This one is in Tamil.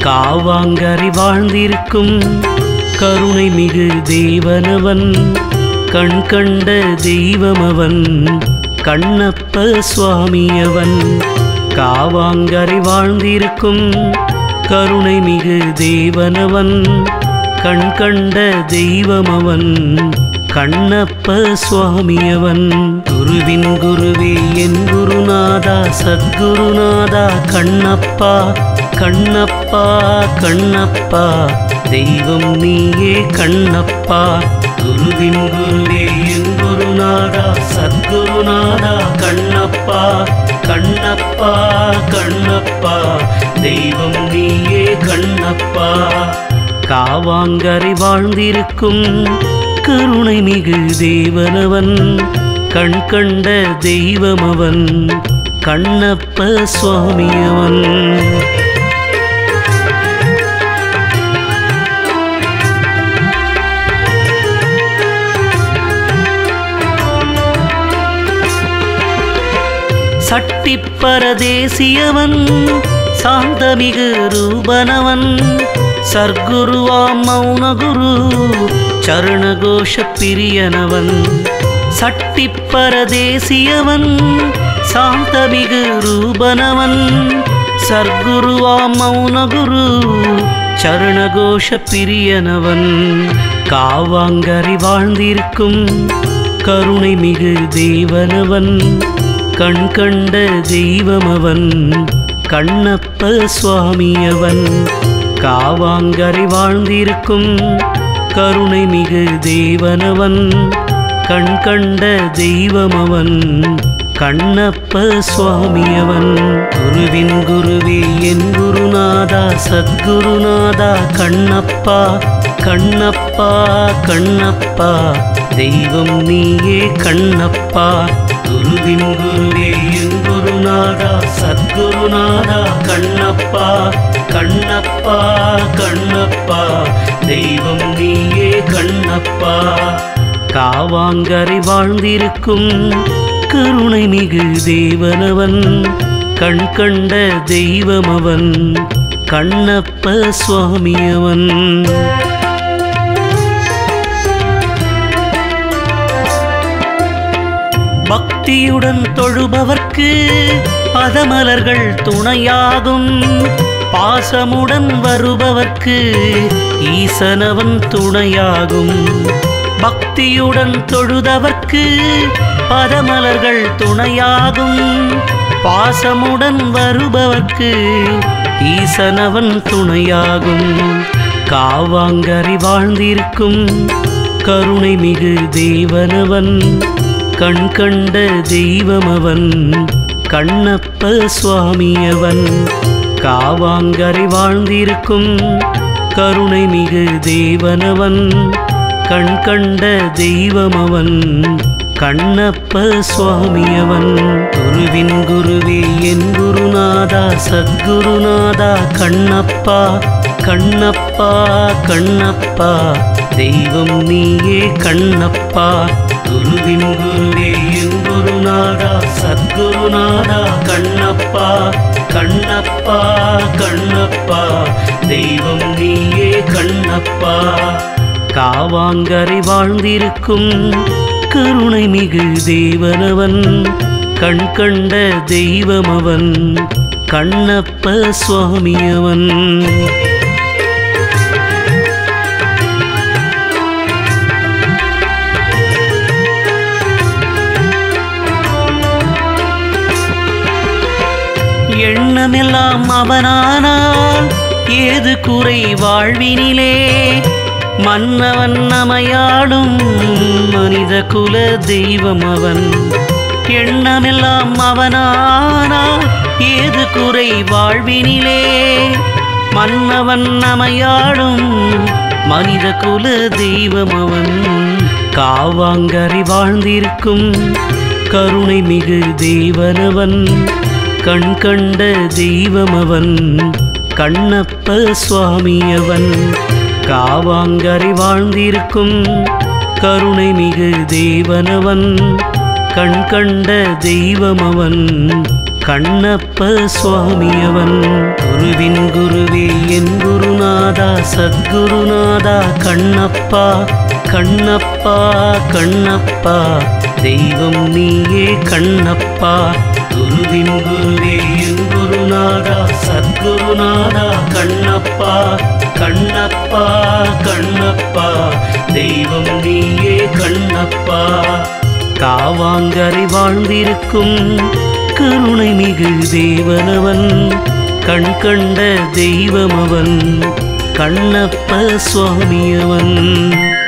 காவாங்கரை வாழ்ந்திருக்கும் கருணை மிகு தேவனவன் கண் கண்ட தெய்வமவன் கண்ணப்ப சுவாமியவன் காவாங்கரை வாழ்ந்திருக்கும் கருணை மிகு தேவனவன் கண் கண்ட தெய்வமவன் கண்ணப்ப சுவாமியவன் குருவின் குருவே என் குருநாதா சத்குருநாதா கண்ணப்பா கண்ணப்பா கண்ணப்பா தெய்வம் நீயே கண்ணப்பா குருவின் குருவே என் குருநாதா சத்குருநாதா கண்ணப்பா கண்ணப்பா கண்ணப்பா தெய்வம் நீயே கண்ணப்பா காவாங்கரை வாழ்ந்திருக்கும் கருணை மிகு தேவனவன் கண் கண்ட தெய்வமவன் கண்ணப்ப சுவாமியவன் சட்டிப்பரதேசியவன் சாந்தமிகு ரூபனவன் சர்க்குருவாம் மௌனகுரு சரணகோஷ பிரியனவன் சட்டிப்பரதேசியவன் சாந்தமிகு ரூபனவன் சர்க்குருவாம் மௌனகுரு சரணகோஷ பிரியனவன் காவாங்கரை வாழ்ந்திருக்கும் கருணை மிகு தேவனவன் கண் கண்ட தெய்வமவன் கண்ணப்ப சுவாமியவன் காவாங்கரை வாழ்ந்திருக்கும் கருணை மிகு தேவனவன் கண் கண்ட தெய்வமவன் கண்ணப்ப சுவாமியவன் குருவின் குருவே என் குருநாதா சத்குருநாதா கண்ணப்பா கண்ணப்பா கண்ணப்பா தெய்வம் நீயே கண்ணப்பா குருவின் குருவே என் குருநாதா சத்குருநாதா கண்ணப்பா கண்ணப்பா கண்ணப்பா தெய்வம் நீயே கண்ணப்பா காவாங்கரை வாழ்ந்திருக்கும் கருணை மிகு தேவனவன் கண் கண்ட தெய்வமவன் கண்ணப்ப சுவாமியவன் பக்தியுடன் தொழுபவர்க்கு பதமலர்கள் துணையாகும் பாசமுடன் வருபவர்க்கு ஈசனவன் துணையாகும் பக்தியுடன் தொழுதவர்க்கு பதமலர்கள் துணையாகும் பாசமுடன் வருபவர்க்கு ஈசனவன் துணையாகும் காவாங்கரை வாழ்ந்திருக்கும் கருணை மிகு தேவனவன் கண் கண்ட தெய்வமவன் கண்ணப்ப சுவாமியவன் காவாங்கரை வாழ்ந்திருக்கும் கருணை மிகு தேவனவன் கண் கண்ட தெய்வமவன் கண்ணப்ப சுவாமியவன் குருவின் குருவே என் குருநாதா சத்குருநாதா கண்ணப்பா கண்ணப்பா கண்ணப்பா தெய்வம் நீயே கண்ணப்பா குருவின் குருவே என் குருநாதா சத்குருநாதா கண்ணப்பா கண்ணப்பா கண்ணப்பா தெய்வம் நீயே கண்ணப்பா காவாங்கரை வாழ்ந்திருக்கும் கருணை மிகு தேவனவன் கண் கண்ட தெய்வமவன் கண்ணப்ப சுவாமியவன் எண்ணமெல்லாம் அவனானால் ஏது குறை வாழ்வினிலே மன்னவன் நமையாடும் மனித குல தெய்வம் அவன் எண்ணமெல்லாம் அவனானால் ஏது குறை வாழ்வினிலே மன்னவன் நமையாடும் மனித குல தெய்வம் அவன் காவாங்கரை வாழ்ந்திருக்கும் கருணை மிகு தேவனவன் கண் கண்ட தெய்வமவன் கண்ணப்ப சுவாமியவன் காவாங்கரை வாழ்ந்திருக்கும் கருணை மிகு தேவனவன் கண் கண்ட தெய்வமவன் கண்ணப்ப சுவாமியவன் குருவின் குருவே என் குருநாதா சத்குருநாதா கண்ணப்பா கண்ணப்பா கண்ணப்பா தெய்வம் நீயே கண்ணப்பா குருவின் குருவே என் குருநாதா சத்குருநாதா கண்ணப்பா கண்ணப்பா கண்ணப்பா தெய்வம் நீயே கண்ணப்பா காவாங்கரை வாழ்ந்திருக்கும் கருணை மிகு தேவனவன் கண் கண்ட தெய்வமவன் கண்ணப்ப சுவாமியவன்